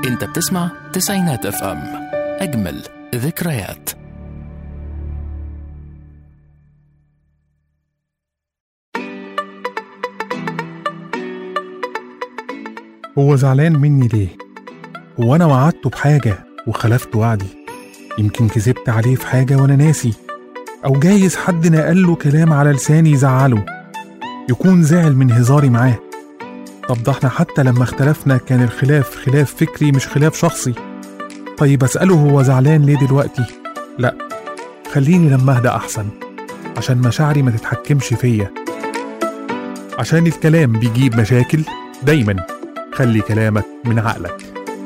انت بتسمع تسعينات اف ام اجمل ذكريات هو زعلان مني ليه؟ هو أنا وعدته بحاجة وخلفت وعدي يمكن كذبت عليه في حاجة وأنا ناسي أو جايز حد نقل له كلام على لساني يزعله يكون زعل من هزاري معاه طب ده احنا حتى لما اختلفنا كان الخلاف خلاف فكري مش خلاف شخصي طيب أسأله هو زعلان ليه دلوقتي؟ لأ خليني لما أهدى أحسن عشان مشاعري ما تتحكمش فيا عشان الكلام بيجيب مشاكل دايما خلي كلامك من عقلك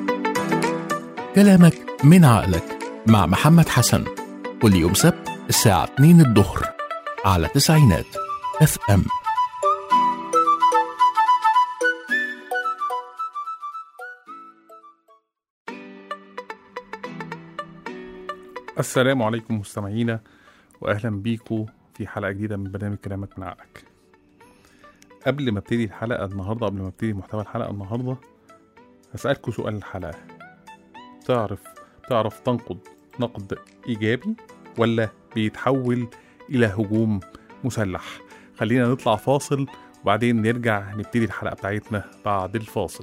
كلامك من عقلك مع محمد حسن كل يوم سبت الساعة 2 الظهر على تسعينات اف ام السلام عليكم مستمعينا واهلا بيكم في حلقه جديده من برنامج كلامك من عقلك قبل ما ابتدي الحلقه النهارده قبل ما ابتدي محتوى الحلقه النهارده هسالكم سؤال الحلقه تعرف تعرف تنقد نقد ايجابي ولا بيتحول الى هجوم مسلح خلينا نطلع فاصل وبعدين نرجع نبتدي الحلقه بتاعتنا بعد الفاصل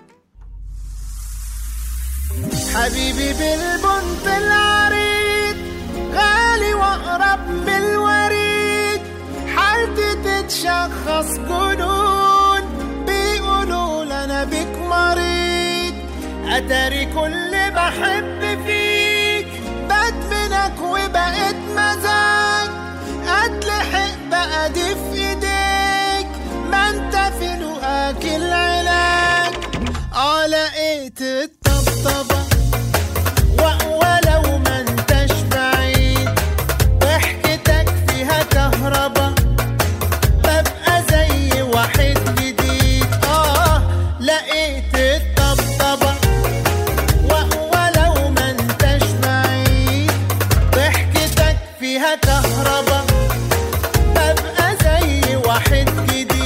حبيبي بالبنت العريض غالي واقرب من الوريد حالتي تتشخص جنون بيقولوا انا بيك مريض اتاري كل بحب فيك بدمنك وبقيت مزاج اتلحق بقى دي في ايديك ما انت في لقاك العلاج اه لقيت الطبطبة و- ولو ما انتش بعيد ضحكتك فيها كهربا ببقى زي واحد جديد اه لقيت الطبطبة و- ولو ما انتش بعيد ضحكتك فيها كهربا ببقى زي واحد جديد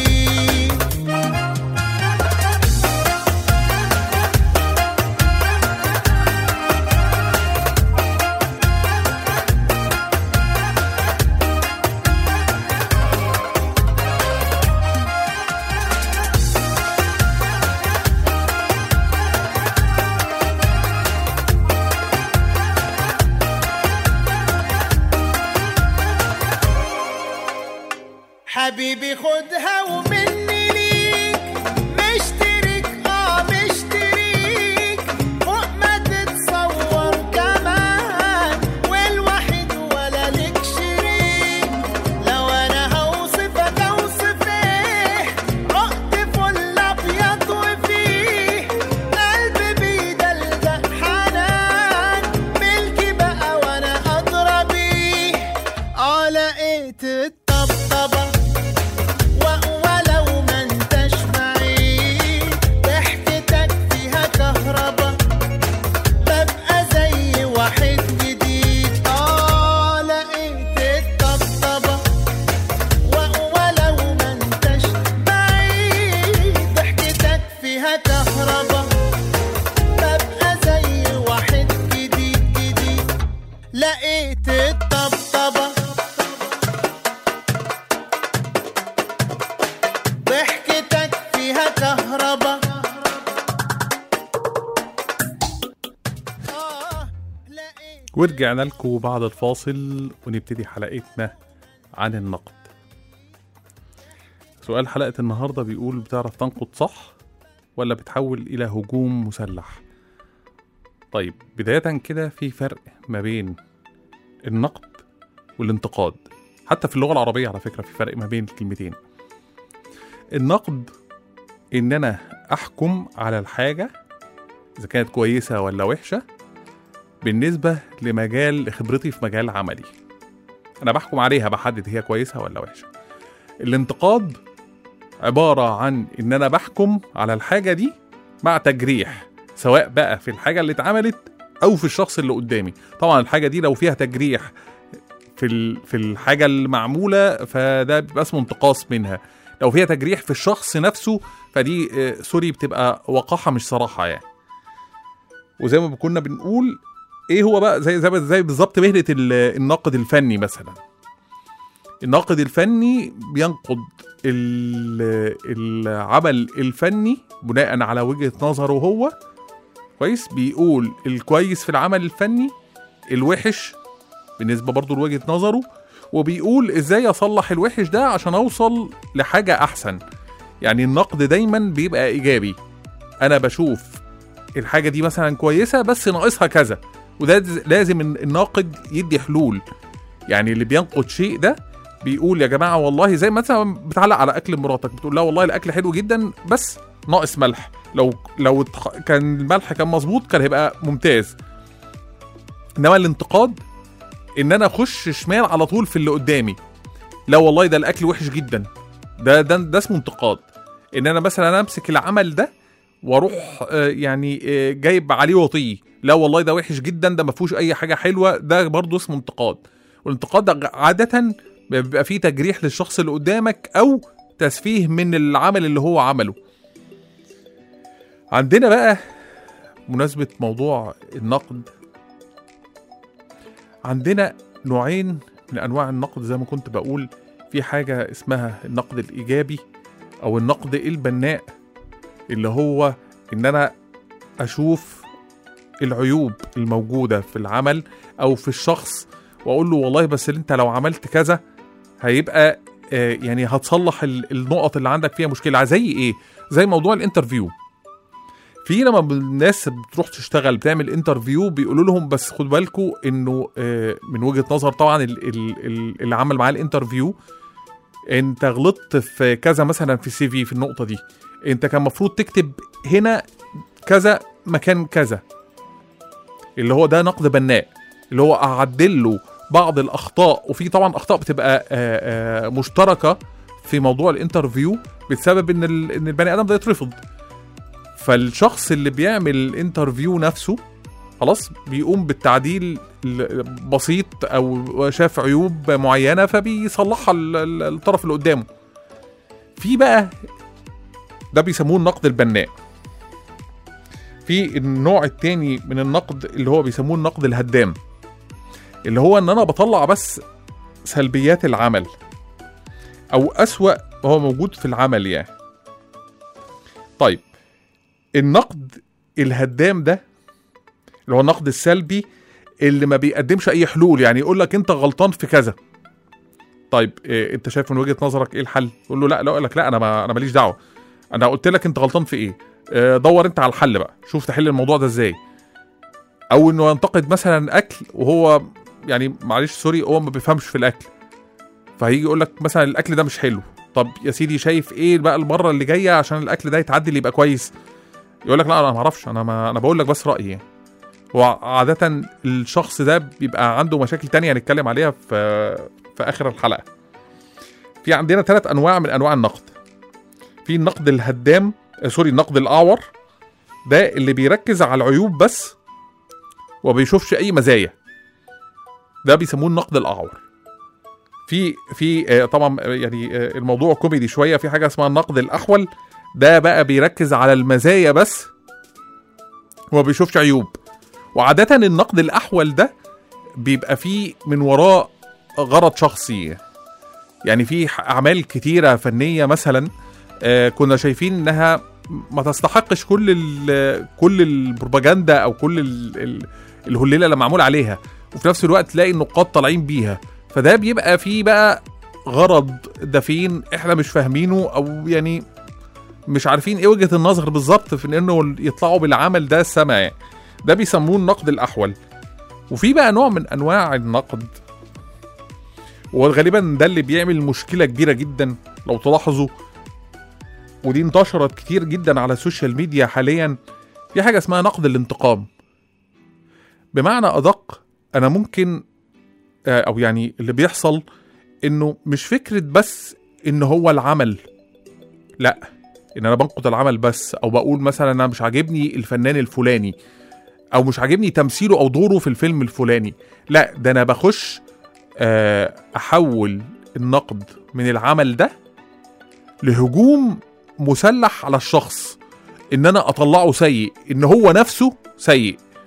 حبيبي خدها ومني ليك مشترك اه مشتريك فوق ما تتصور كمان والوحيد ولا لك شريك لو انا هوصفك اوصف ايه عقد فل ابيض وفيه قلبي بيدلدق حنان ملكي بقى وانا ادرى بيه اه لقيت الطبطبة و- ولو ما انتش بعيد ضحكتك فيها كهربا ببقى زي واحد جديد اه لقيت الطبطبة و- ولو ما انتش بعيد ضحكتك فيها كهربا ببقى زي واحد جديد جديد لقيت الطبطبة ضحكتك فيها كهربا آه لقيت ورجعنا لكم بعد الفاصل ونبتدي حلقتنا عن النقد سؤال حلقة النهاردة بيقول بتعرف تنقد صح ولا بتحول إلى هجوم مسلح طيب بداية كده في فرق ما بين النقد والانتقاد حتى في اللغة العربية على فكرة في فرق ما بين الكلمتين النقد إن أنا أحكم على الحاجة إذا كانت كويسة ولا وحشة بالنسبة لمجال خبرتي في مجال عملي أنا بحكم عليها بحدد هي كويسة ولا وحشة الانتقاد عبارة عن إن أنا بحكم على الحاجة دي مع تجريح سواء بقى في الحاجة اللي اتعملت أو في الشخص اللي قدامي طبعا الحاجة دي لو فيها تجريح في ال- في الحاجة المعمولة فده بيبقى اسمه انتقاص منها لو فيها تجريح في الشخص نفسه فدي آه، سوري بتبقى وقاحة مش صراحة يعني وزي ما كنا بنقول ايه هو بقى زي زي زي بالظبط مهنه ال- الناقد الفني مثلا الناقد الفني بينقد ال- العمل الفني بناء على وجهه نظره هو كويس بيقول الكويس في العمل الفني الوحش بالنسبه برضه لوجهه نظره وبيقول ازاي اصلح الوحش ده عشان اوصل لحاجه احسن يعني النقد دايما بيبقى ايجابي انا بشوف الحاجه دي مثلا كويسه بس ناقصها كذا وده ز- لازم الن- الناقد يدي حلول يعني اللي بينقد شيء ده بيقول يا جماعه والله زي مثلا بتعلق على اكل مراتك بتقول لها والله الاكل حلو جدا بس ناقص ملح لو لو اتخ- كان الملح كان مظبوط كان هيبقى ممتاز انما الانتقاد ان انا اخش شمال على طول في اللي قدامي لا والله ده الاكل وحش جدا ده ده ده اسمه انتقاد ان انا مثلا امسك العمل ده واروح آه، يعني آه، جايب عليه وطيه لا والله ده وحش جدا ده ما فيهوش اي حاجه حلوه ده برضه اسمه انتقاد والانتقاد ده عاده بيبقى فيه تجريح للشخص اللي قدامك او تسفيه من العمل اللي هو عمله عندنا بقى مناسبة موضوع النقد عندنا نوعين من انواع النقد زي ما كنت بقول في حاجة اسمها النقد الايجابي او النقد البناء اللي هو ان انا اشوف العيوب الموجودة في العمل او في الشخص واقول له والله بس انت لو عملت كذا هيبقى آه، يعني هتصلح ال- النقط اللي عندك فيها مشكلة زي ايه زي موضوع الانترفيو في لما الناس بتروح تشتغل بتعمل انترفيو بيقولوا لهم بس خد بالكم انه آه، من وجهة نظر طبعا ال- ال- ال- اللي عمل معاه الانترفيو انت غلطت في كذا مثلا في السي في في النقطة دي انت كان المفروض تكتب هنا كذا مكان كذا اللي هو ده نقد بناء اللي هو اعدل له بعض الاخطاء وفي طبعا اخطاء بتبقى آه، آه، مشتركه في موضوع الانترفيو بسبب ان ال- ان البني ادم ده يترفض فالشخص اللي بيعمل الانترفيو نفسه خلاص بيقوم بالتعديل ال- بسيط او شاف عيوب معينه فبيصلحها ال- ال- الطرف اللي قدامه في بقى ده بيسموه النقد البناء في النوع التاني من النقد اللي هو بيسموه النقد الهدام اللي هو ان انا بطلع بس سلبيات العمل او اسوأ ما هو موجود في العمل يعني طيب النقد الهدام ده اللي هو النقد السلبي اللي ما بيقدمش اي حلول يعني يقول لك انت غلطان في كذا طيب إيه انت شايف من وجهة نظرك ايه الحل يقول له لا لا يقول لك لا انا ما انا ماليش دعوه انا قلت لك انت غلطان في ايه آه، دور انت على الحل بقى شوف تحل الموضوع ده ازاي او انه ينتقد مثلا اكل وهو يعني معلش سوري هو ما بيفهمش في الاكل فهيجي يقول لك مثلا الاكل ده مش حلو طب يا سيدي شايف ايه بقى المره اللي جايه عشان الاكل ده يتعدل يبقى كويس يقول لك لا انا ما اعرفش انا ما انا بقول لك بس رايي يعني هو عاده الشخص ده بيبقى عنده مشاكل تانية هنتكلم عليها في في اخر الحلقه في عندنا ثلاث انواع من انواع النقد في النقد الهدام آه، سوري النقد الاعور ده اللي بيركز على العيوب بس وما بيشوفش اي مزايا ده بيسموه النقد الاعور في في آه، طبعا آه، يعني آه، الموضوع كوميدي شويه في حاجه اسمها النقد الاحول ده بقى بيركز على المزايا بس وما بيشوفش عيوب وعاده النقد الاحول ده بيبقى فيه من وراه غرض شخصي يعني في ح- اعمال كتيره فنيه مثلا آه، كنا شايفين انها ما تستحقش كل ال كل البروباجندا او كل ال ال الهليله اللي معمول عليها وفي نفس الوقت تلاقي النقاد طالعين بيها فده بيبقى فيه بقى غرض دفين احنا مش فاهمينه او يعني مش عارفين ايه وجهه النظر بالظبط في انه يطلعوا بالعمل ده السما يعني. ده بيسموه النقد الاحول وفي بقى نوع من انواع النقد وغالبا ده اللي بيعمل مشكله كبيره جدا لو تلاحظوا ودي انتشرت كتير جدا على السوشيال ميديا حاليا في حاجه اسمها نقد الانتقام بمعنى ادق انا ممكن آه، او يعني اللي بيحصل انه مش فكره بس ان هو العمل لا ان انا بنقد العمل بس او بقول مثلا انا مش عاجبني الفنان الفلاني او مش عاجبني تمثيله او دوره في الفيلم الفلاني لا ده انا بخش آه، احول النقد من العمل ده لهجوم مسلح على الشخص ان انا اطلعه سيء ان هو نفسه سيء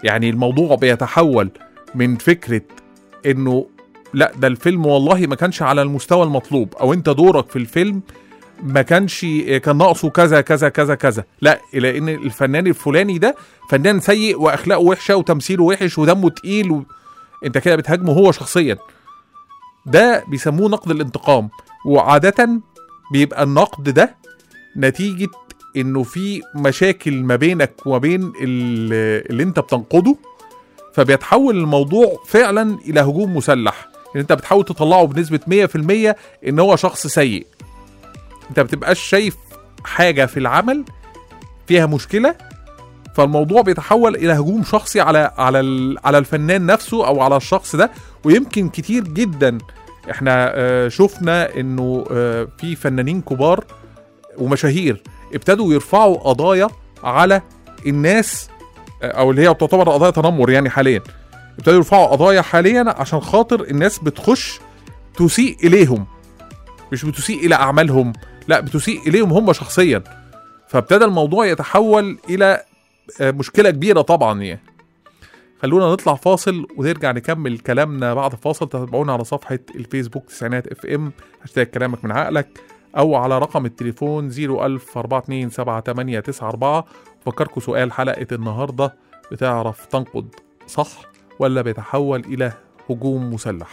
يعني الموضوع بيتحول من فكره انه لا ده الفيلم والله ما كانش على المستوى المطلوب او انت دورك في الفيلم ما كانش كان ناقصه كذا كذا كذا كذا لا الى ان الفنان الفلاني ده فنان سيء واخلاقه وحشه وتمثيله وحش ودمه تقيل و... انت كده بتهاجمه هو شخصيا ده بيسموه نقد الانتقام وعاده بيبقى النقد ده نتيجه انه في مشاكل ما بينك وما بين ال- اللي انت بتنقده فبيتحول الموضوع فعلا الى هجوم مسلح ان انت بتحاول تطلعه بنسبه 100% ان هو شخص سيء انت ما بتبقاش شايف حاجه في العمل فيها مشكله فالموضوع بيتحول الى هجوم شخصي على على ال- على الفنان نفسه او على الشخص ده ويمكن كتير جدا احنا آه، شفنا انه آه، في فنانين كبار ومشاهير ابتدوا يرفعوا قضايا على الناس آه، او اللي هي تعتبر قضايا تنمر يعني حاليا ابتدوا يرفعوا قضايا حاليا عشان خاطر الناس بتخش تسيء اليهم مش بتسيء الى اعمالهم لا بتسيء اليهم هم شخصيا فابتدى الموضوع يتحول الى آه، مشكله كبيره طبعا يعني خلونا نطلع فاصل ونرجع نكمل كلامنا بعد الفاصل تتابعونا على صفحه الفيسبوك تسعينات اف ام هاشتاج كلامك من عقلك او على رقم التليفون 01000 427 بفكركم سؤال حلقه النهارده بتعرف تنقد صح ولا بيتحول الى هجوم مسلح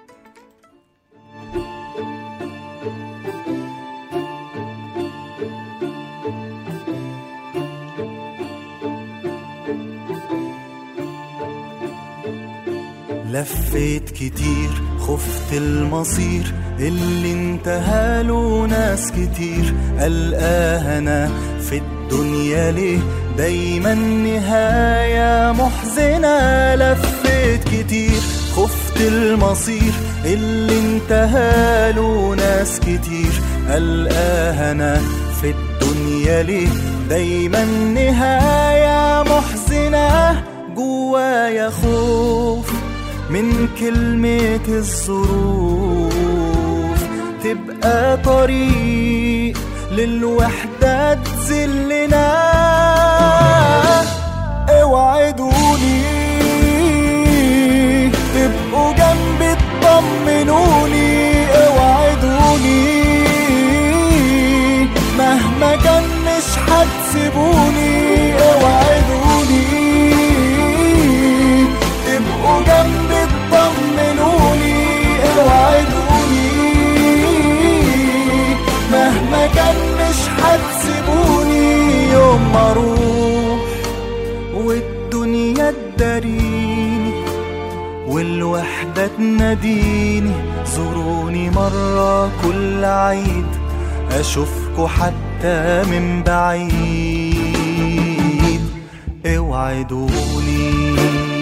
لفيت كتير خفت المصير اللي انتهى له ناس كتير ألقاها أنا في الدنيا ليه دايما نهاية محزنة لفيت كتير خفت المصير اللي انتهى له ناس كتير ألقاها أنا في الدنيا ليه دايما نهاية محزنة جوايا خوف من كلمة الظروف تبقى طريق للوحدة تذلنا اوعدوني تبقوا جنبي تطمنوني اوعدوني مهما كان مش هتسيبوني اوعدوني تبقوا جنبي تطمنوني اوعدوني مهما كان مش هتسيبوني يوم ما اروح والدنيا تداريني والوحدة تناديني زوروني مرة كل عيد أشوفكوا حتى من بعيد اوعدوني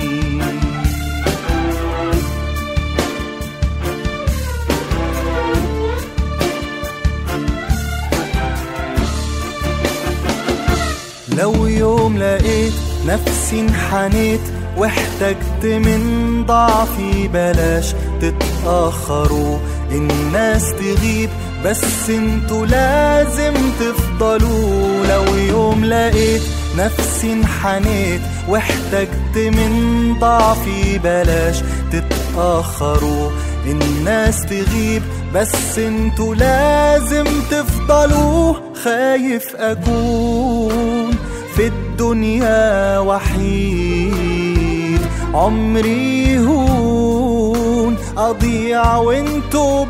لو يوم لقيت نفسي انحنيت واحتجت من ضعفي بلاش تتأخروا الناس تغيب بس انتوا لازم تفضلوا لو يوم لقيت نفسي انحنيت واحتجت من ضعفي بلاش تتأخروا الناس تغيب بس انتوا لازم تفضلوا خايف اكون في الدنيا وحيد عمري هون اضيع وانتوا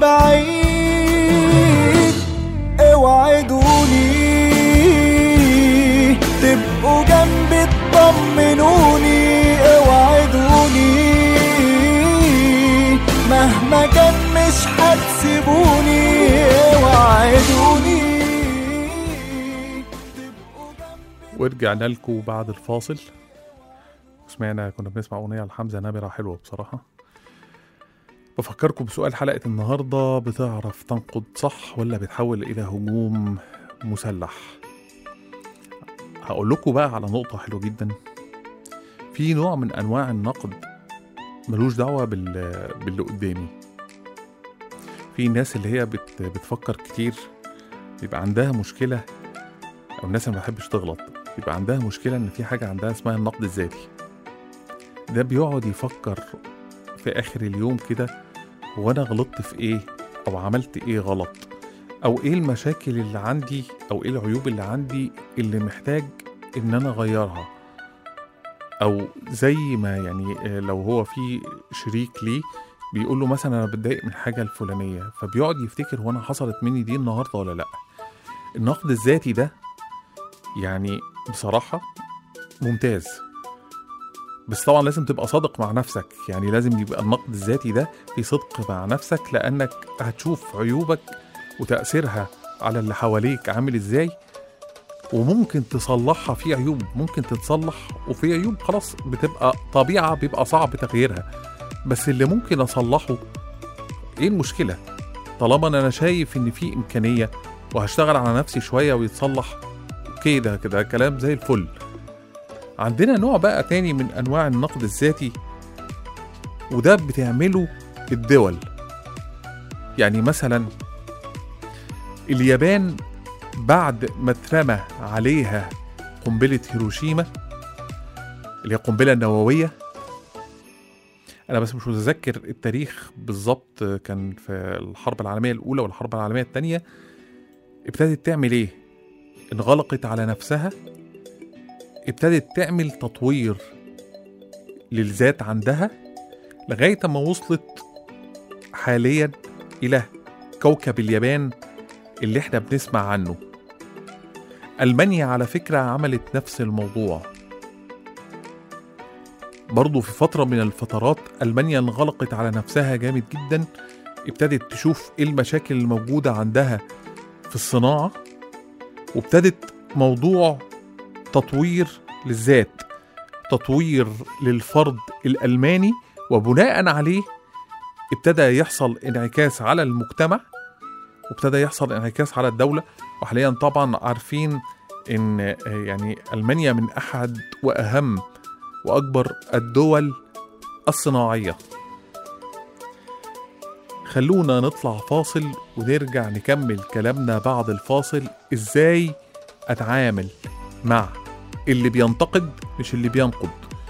بعيد اوعدوني تبقوا جنبي تطمنوني اوعدوني مهما كان مش هتسيبوني اوعدوني ورجعنا لكم بعد الفاصل سمعنا كنا بنسمع أغنية لحمزة نمرة حلوة بصراحة بفكركم بسؤال حلقة النهاردة بتعرف تنقد صح ولا بتحول إلى هجوم مسلح هقول لكم بقى على نقطة حلوة جدا في نوع من أنواع النقد ملوش دعوة بال... باللي قدامي في ناس اللي هي بت... بتفكر كتير يبقى عندها مشكلة أو الناس اللي ما بتحبش تغلط يبقى عندها مشكلة إن في حاجة عندها اسمها النقد الذاتي ده بيقعد يفكر في اخر اليوم كده هو انا غلطت في ايه او عملت ايه غلط او ايه المشاكل اللي عندي او ايه العيوب اللي عندي اللي محتاج ان انا اغيرها او زي ما يعني آه، لو هو في شريك ليه بيقول له مثلا انا بتضايق من الحاجه الفلانيه فبيقعد يفتكر هو انا حصلت مني دي النهارده ولا لا النقد الذاتي ده يعني بصراحه ممتاز بس طبعا لازم تبقى صادق مع نفسك يعني لازم يبقى النقد الذاتي ده في صدق مع نفسك لانك هتشوف عيوبك وتاثيرها على اللي حواليك عامل ازاي وممكن تصلحها في عيوب ممكن تتصلح وفي عيوب خلاص بتبقى طبيعه بيبقى صعب تغييرها بس اللي ممكن اصلحه ايه المشكله طالما انا شايف ان في امكانيه وهشتغل على نفسي شويه ويتصلح اوكي ده كده كلام زي الفل عندنا نوع بقى تاني من انواع النقد الذاتي وده بتعمله الدول يعني مثلا اليابان بعد ما اترمى عليها قنبلة هيروشيما اللي هي القنبلة النووية أنا بس مش متذكر التاريخ بالظبط كان في الحرب العالمية الأولى والحرب العالمية الثانية ابتدت تعمل إيه؟ انغلقت على نفسها ابتدت تعمل تطوير للذات عندها لغاية ما وصلت حاليا إلى كوكب اليابان اللي احنا بنسمع عنه ألمانيا على فكرة عملت نفس الموضوع برضو في فترة من الفترات ألمانيا انغلقت على نفسها جامد جدا ابتدت تشوف ايه المشاكل الموجودة عندها في الصناعة وابتدت موضوع تطوير للذات تطوير للفرد الألماني وبناء عليه ابتدى يحصل انعكاس على المجتمع وابتدى يحصل انعكاس على الدولة وحاليا طبعا عارفين ان آه، يعني ألمانيا من أحد وأهم وأكبر الدول الصناعية خلونا نطلع فاصل ونرجع نكمل كلامنا بعد الفاصل ازاي اتعامل مع اللي بينتقد مش اللي بينقد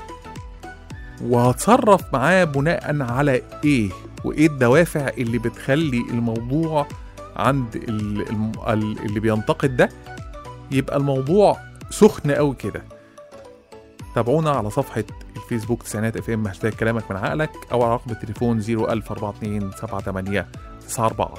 وهتصرف معاه بناء على ايه وايه الدوافع اللي بتخلي الموضوع عند ال- الم- ال- اللي بينتقد ده يبقى الموضوع سخن قوي كده تابعونا على صفحة الفيسبوك تسعينات اف ام هاشتاج كلامك من عقلك او على رقم التليفون 01042 78 94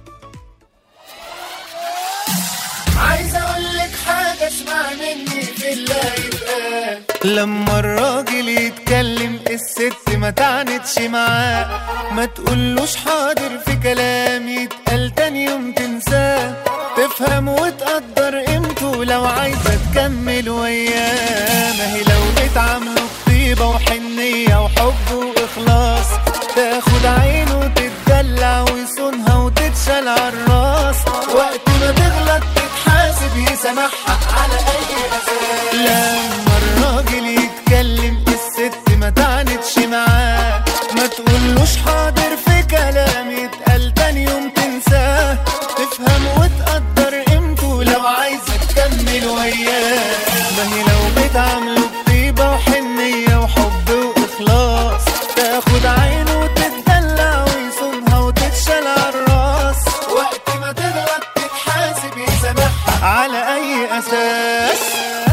عايز اقول لك حاجه اسمع مني في اللي يتقال لما الراجل يتكلم الست ما تعنتش معاه ما تقولوش حاضر في كلام يتقال تاني يوم تنساه تفهم وتقدر قيمته لو عايزه تكمل وياه ما هي لو بتعامله بطيبه وحنيه وحب واخلاص تاخد عينه وتتدلع ويصونها وتتشال عالراس وقت ما تغلط تتحاسب يسامحها على اي اساس لما الراجل يتكلم الست ما تعنتش معاه ما تقولوش حاضر في كلام يتقال تاني يوم تنساه تفهم وتقدر قيمته لو عايزه تكمل وياه ما هي لو بتعامله بطيبه وحنيه وحب واخلاص تاخد عينه وتتدلع ويصونها وتتشال عالراس وقت ما تغلط تتحاسب يسامحها على اي اساس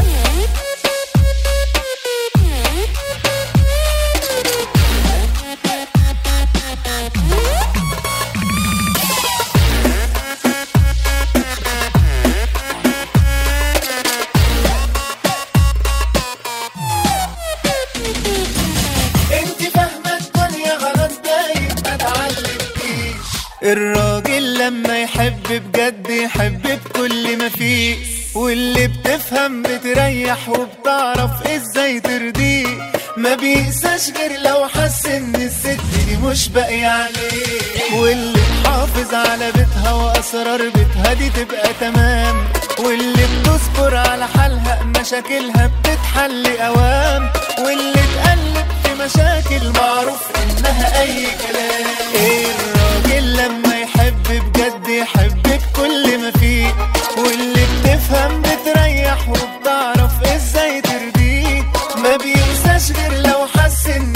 انت فاهمه الدنيا غلط باين ما اتعلمتيش الراجل لما يحب بجد يحب بكل ما فيه واللي بتفهم بتريح وبتعرف ازاي ترضيه ما بيقساش غير لو حس ان الست دي مش باقية عليه واللي تحافظ على بيتها واسرار بيتها دي تبقى تمام واللي بتصبر على حالها مشاكلها بتتحل اوام واللي تقلب في مشاكل معروف انها اي كلام ايه الراجل لما يحب بجد يحب بكل ما فيه واللي بتفهم بتريح وبتعرف ازاي ترضيه ما بينساش غير لو حس ان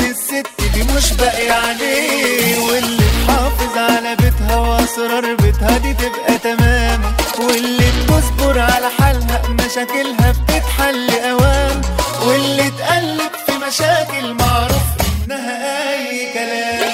مشاكلها بتتحل اوام واللي اتقلب في مشاكل معروف انها اي كلام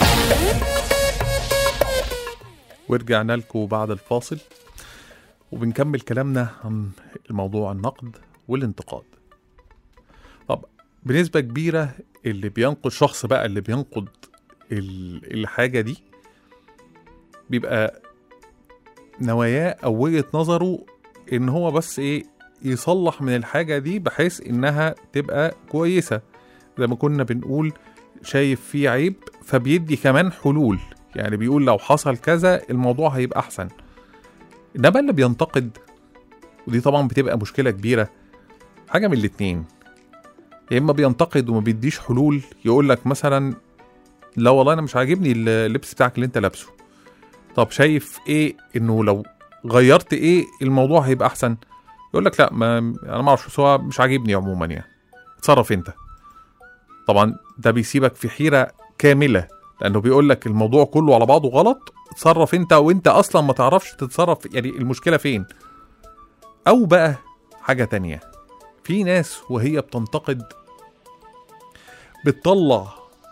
ورجعنا لكم بعد الفاصل وبنكمل كلامنا عن الموضوع النقد والانتقاد طب بنسبة كبيرة اللي بينقد شخص بقى اللي بينقد ال- الحاجة دي بيبقى نواياه أو وجهة نظره إن هو بس إيه يصلح من الحاجة دي بحيث إنها تبقى كويسة زي ما كنا بنقول شايف فيه عيب فبيدي كمان حلول يعني بيقول لو حصل كذا الموضوع هيبقى أحسن إنما اللي بينتقد ودي طبعا بتبقى مشكلة كبيرة حاجة من الاتنين يا إما بينتقد وما بيديش حلول يقول لك مثلا لا والله أنا مش عاجبني اللبس بتاعك اللي أنت لابسه طب شايف إيه إنه لو غيرت إيه الموضوع هيبقى أحسن يقول لك لا ما أنا ما أعرفش بس هو مش عاجبني عموما يعني اتصرف أنت طبعا ده بيسيبك في حيرة كاملة لأنه بيقول لك الموضوع كله على بعضه غلط اتصرف أنت وأنت أصلا ما تعرفش تتصرف يعني المشكلة فين أو بقى حاجة تانية في ناس وهي بتنتقد بتطلع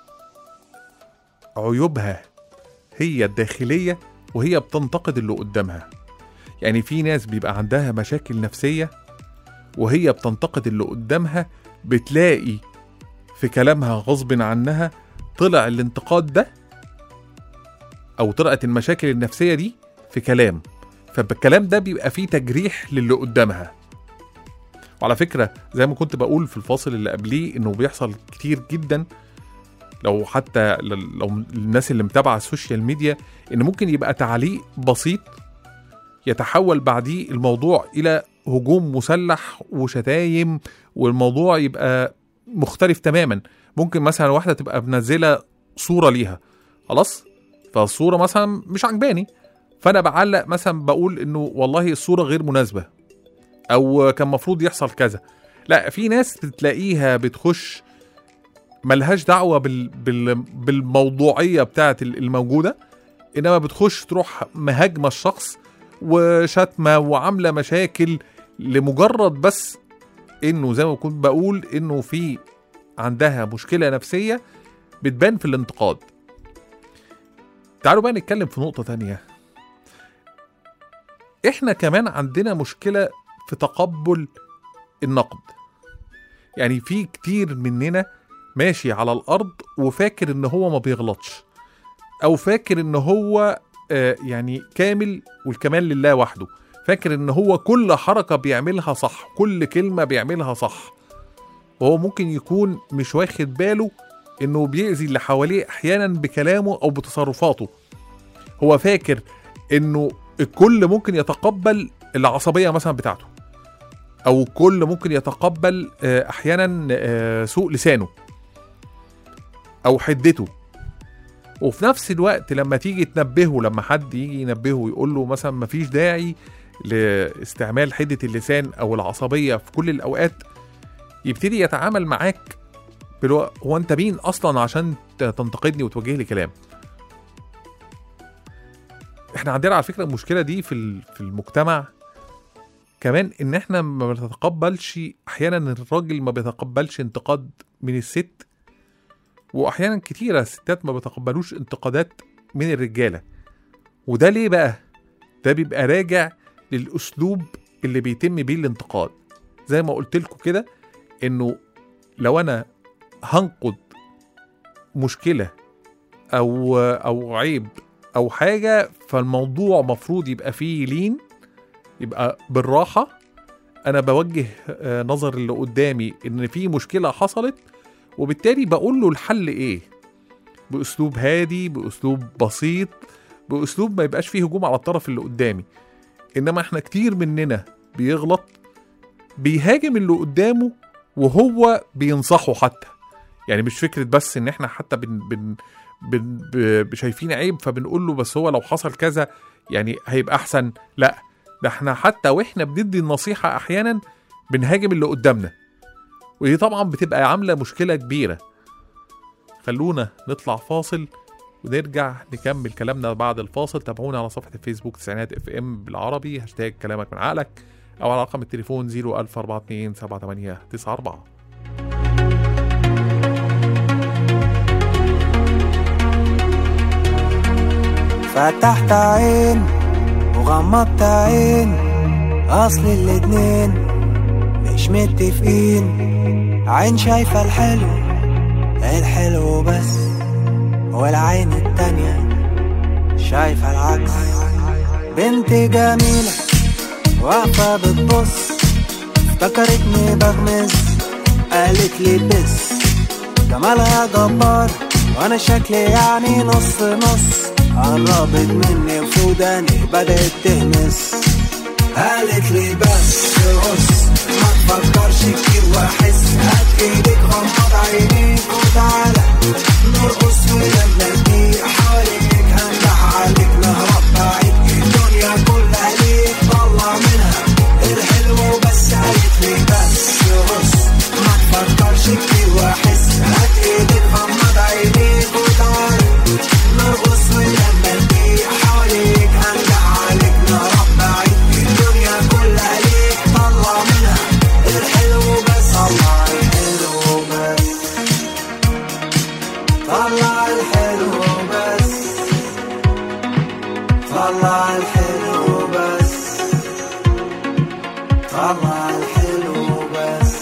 عيوبها هي الداخلية وهي بتنتقد اللي قدامها يعني في ناس بيبقى عندها مشاكل نفسية وهي بتنتقد اللي قدامها بتلاقي في كلامها غصب عنها طلع الانتقاد ده او طلعت المشاكل النفسية دي في كلام فالكلام ده بيبقى فيه تجريح للي قدامها وعلى فكرة زي ما كنت بقول في الفاصل اللي قبليه انه بيحصل كتير جدا لو حتى ل- لو الناس اللي متابعة السوشيال ميديا ان ممكن يبقى تعليق بسيط يتحول بعديه الموضوع الى هجوم مسلح وشتايم والموضوع يبقى مختلف تماما ممكن مثلا واحدة تبقى منزلة صورة ليها خلاص فالصورة مثلا مش عجباني فانا بعلق مثلا بقول انه والله الصورة غير مناسبة او كان مفروض يحصل كذا لا في ناس بتلاقيها بتخش ملهاش دعوة بال... بال... بالموضوعية بتاعت الموجودة انما بتخش تروح مهاجمة الشخص وشتمة وعاملة مشاكل لمجرد بس انه زي ما كنت بقول انه في عندها مشكلة نفسية بتبان في الانتقاد تعالوا بقى نتكلم في نقطة تانية احنا كمان عندنا مشكلة في تقبل النقد يعني في كتير مننا ماشي على الارض وفاكر ان هو ما بيغلطش او فاكر ان هو آه، يعني كامل والكمال لله وحده فاكر ان هو كل حركة بيعملها صح كل كلمة بيعملها صح وهو ممكن يكون مش واخد باله انه بيأذي اللي حواليه احيانا بكلامه او بتصرفاته هو فاكر انه الكل ممكن يتقبل العصبية مثلا بتاعته او الكل ممكن يتقبل آه، احيانا آه، سوء لسانه او حدته وفي نفس الوقت لما تيجي تنبهه لما حد يجي ينبهه ويقول له مثلا مفيش داعي لاستعمال حدة اللسان او العصبية في كل الاوقات يبتدي يتعامل معاك بالو... هو انت مين اصلا عشان ت- تنتقدني وتوجه لي كلام احنا عندنا على فكرة المشكلة دي في ال- في المجتمع كمان ان احنا ما بنتقبلش احيانا الراجل ما بيتقبلش انتقاد من الست واحيانا كتيرة الستات ما بيتقبلوش انتقادات من الرجالة وده ليه بقى ده بيبقى راجع للاسلوب اللي بيتم بيه الانتقاد زي ما قلت لكم كده انه لو انا هنقد مشكلة او او عيب او حاجة فالموضوع مفروض يبقى فيه لين يبقى بالراحة انا بوجه آه، نظر اللي قدامي ان في مشكلة حصلت وبالتالي بقول له الحل ايه باسلوب هادي باسلوب بسيط باسلوب ما يبقاش فيه هجوم على الطرف اللي قدامي انما احنا كتير مننا بيغلط بيهاجم اللي قدامه وهو بينصحه حتى يعني مش فكرة بس ان احنا حتى بن بن بن ب- شايفين عيب فبنقول له بس هو لو حصل كذا يعني هيبقى احسن لا ده احنا حتى واحنا بندي النصيحة احيانا بنهاجم اللي قدامنا ودي طبعا بتبقى عاملة مشكلة كبيرة خلونا نطلع فاصل ونرجع نكمل كلامنا بعد الفاصل تابعونا على صفحة الفيسبوك تسعينات اف ام بالعربي هاشتاج كلامك من عقلك أو على رقم التليفون 01427 فتحت عين وغمضت عين اصل الاتنين مش متفقين عين شايفة الحلو الحلو بس والعين التانية شايفة العكس بنت جميلة واقفة بتبص افتكرتني بغمز قالت لي بس جمالها جبار وانا شكلي يعني نص نص قربت مني وفوداني بدأت تهمس قالت لي بس بص ما تفكرش كتير واحس هات ايدك غمض عينيك وتعالى نرقص ولما تضيق حواليك هنجح عليك نهرب بعيد الدنيا كلها ليك طلع منها الحلو بس قالت لي بس بص ما تفكرش كتير واحس هات ايدك غمض عينيك وتعالى نرقص ولما تضيق حواليك هنجح عليك نهرب بعيد الدنيا كلها ليك طلع منها الحلو بس طلع الحلو بس طلع الحلو بس طلع الحلو بس طلع الحلو بس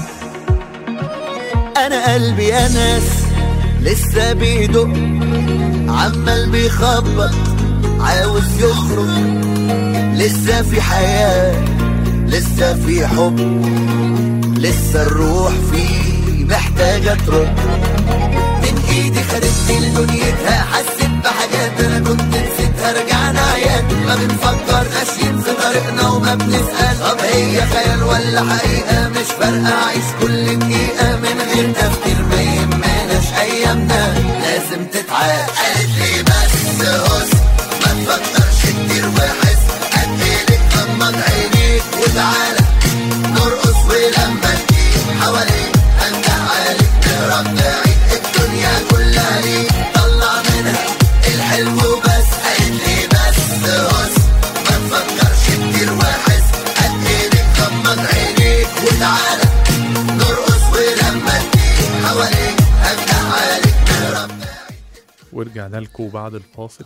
انا قلبي يا ناس لسه بيدق عمال بيخبط عاوز يخرج لسه في حياة لسه في حب لسه الروح فيه محتاجة ترد من ايدي خدتني لدنيتها حسيت بحاجات انا كنت نسيتها رجعنا عيان ما بنفكر ماشيين في طريقنا وما بنسأل طب هي خيال ولا حقيقة مش فارقة اعيش كل دقيقة من غير تفكير ما يهمناش ايامنا لازم تتعاد قالت لي بس هس ما تفكرش كتير وحس قد ايدك غمض عينيك وتعالى نرقص ولما تجيب حواليك هنجح عليك تهرب بعيد الدنيا كلها ليك طلع منها الحلو بس قالت لي بس هس ما تفكرش كتير وحس قد ايدك غمض عينيك وتعالى نرقص ولما تجيب حواليك هنجح عليك تهرب بعيد ورجعنا لكم بعد الفاصل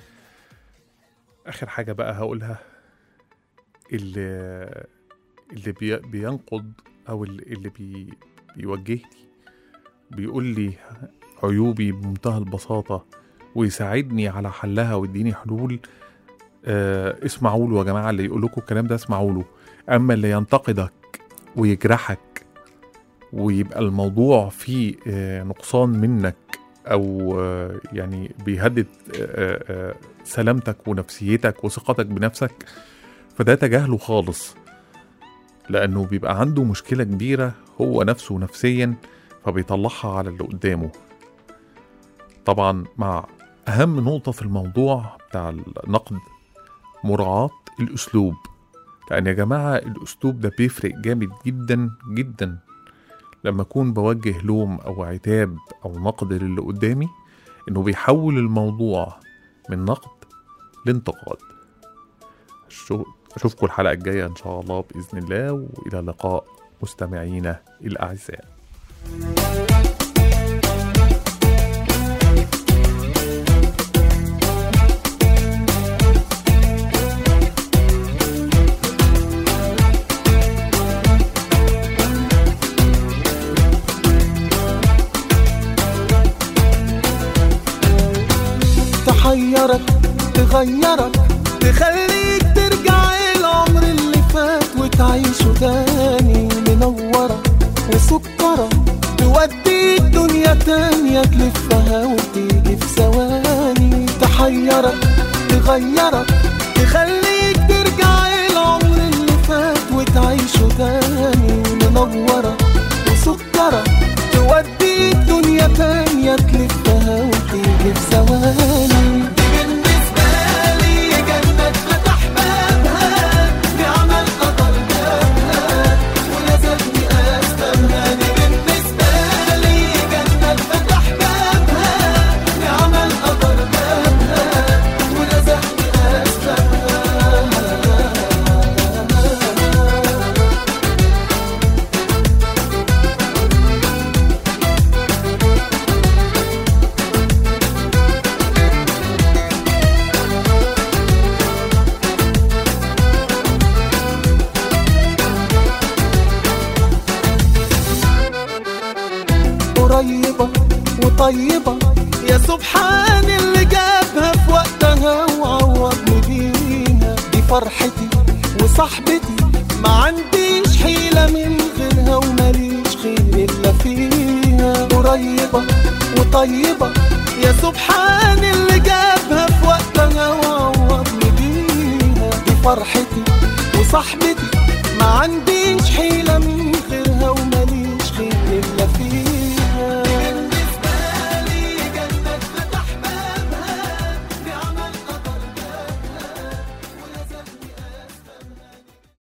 اخر حاجه بقى هقولها اللي اللي بي بينقض او اللي اللي بي بيوجهني بيقول لي عيوبي بمنتهى البساطه ويساعدني على حلها ويديني حلول آه اسمعوا له يا جماعه اللي يقول لكم الكلام ده اسمعوا له اما اللي ينتقدك ويجرحك ويبقى الموضوع فيه آه نقصان منك او آه، يعني بيهدد آه، آه، سلامتك ونفسيتك وثقتك بنفسك فده تجاهله خالص لانه بيبقى عنده مشكله كبيره هو نفسه نفسيا فبيطلعها على اللي قدامه طبعا مع اهم نقطه في الموضوع بتاع النقد مراعاه الاسلوب لان يا جماعه الاسلوب ده بيفرق جامد جدا جدا لما اكون بوجه لوم او عتاب او نقد للي قدامي انه بيحول الموضوع من نقد لانتقاد أشو- اشوفكم الحلقه الجايه ان شاء الله باذن الله والى اللقاء مستمعينا الاعزاء تحيرك تغيرك تخليك ترجع العمر اللي فات وتعيشه تاني منورة وسكرة توديك دنيا تانية تلفها وتيجي في ثواني تحيرك تغيرك تخليك ترجع العمر اللي فات وتعيشه تاني منورة وسكرة توديك دنيا تانية تلفها وتيجي في ثواني دي بالنسبة لي جنة فتح بابها بعمل قدر بابها ولازمني أستنى دي بالنسبة لي جنة فتح بابها بعمل قدر بابها ولازمني أستنى وطيبة يا سبحان اللي جابها في وقتها وعوضني بيها دي فرحتي وصاحبتي ما عنديش حيلة من غيرها وماليش خير إلا فيها قريبة وطيبة يا سبحان اللي جابها في وقتها وعوضني بيها دي فرحتي وصاحبتي ما عنديش حيلة